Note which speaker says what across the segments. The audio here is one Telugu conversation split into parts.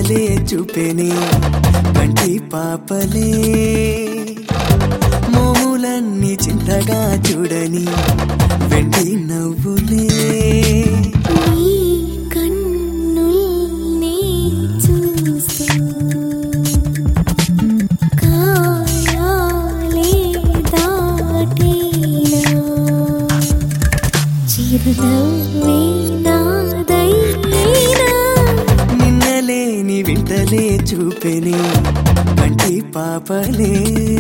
Speaker 1: వింతలే చూపెనే కంటి పాపలే మోములన్నీ చింతగా చూడని వెండి నవ్వులే
Speaker 2: నీ కన్నుల్ని చూస్తూ కాయాలే దాటేనా చిరునవ్వే నాదైనా
Speaker 1: నిన్నలేని వింతలే చూపెనే కంటి పాపలే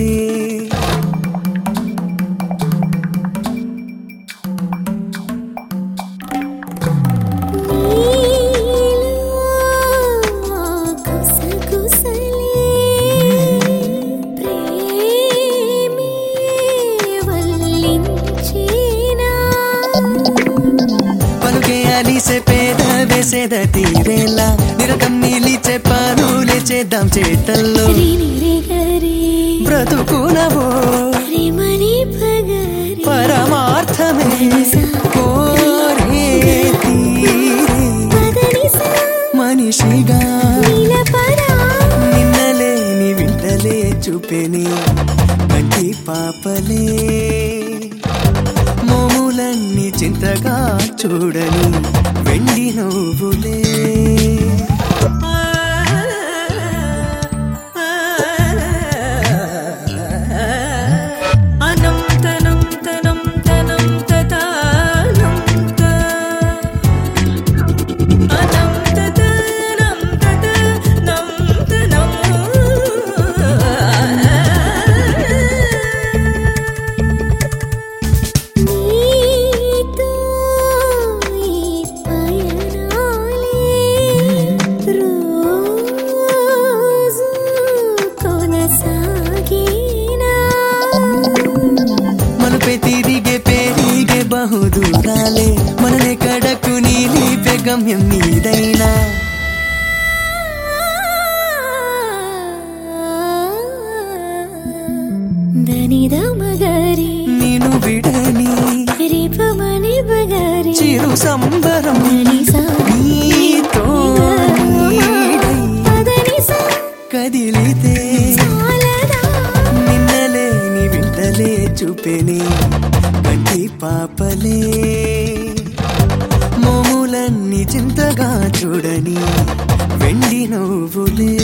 Speaker 2: నీలో గుసగుసలే ప్రేమే వల్లించేనా
Speaker 1: పలుకే అలిసే పేద వేసేద తీరేల నిరతం నిలిచే పానులే చేద్దాం చేతల్లో
Speaker 2: రిని రిగరి
Speaker 1: బ్రతుకునవో
Speaker 2: రిమణి పగరి
Speaker 1: పరమార్థమే కోరే తీరే
Speaker 2: పదనిసా
Speaker 1: మనిషిగా
Speaker 2: నిలపరా
Speaker 1: నిన్నలేని వింటలే చూపెనే కంటి పాపలే మోములన్నీ చింతగా చూడని వెండి నువ్వులే
Speaker 3: అనంతనం తనం తనం తతానంత అనంత తనం తతనం తనం
Speaker 2: నీతో ఈ పయనాలే రోజు కొనసాగేనా
Speaker 1: మలుపే తిరిగే పెరిగే బహుదూరాలే మననే కడకు నీలిపే గమ్యం నీదైనా
Speaker 2: దనిద మగరి
Speaker 1: నేను విడని
Speaker 2: రిపమని బగరి
Speaker 1: చిరు సంబరం
Speaker 2: దనిసా
Speaker 1: నీతో నీడై
Speaker 2: పదనిసా
Speaker 1: కదిలితే
Speaker 2: చాలదా
Speaker 1: నిన్నలేని వింటలే చూపెనే కంటి పాపలే మోములన్నీ చింతగా చూడని వెండి నవ్వులే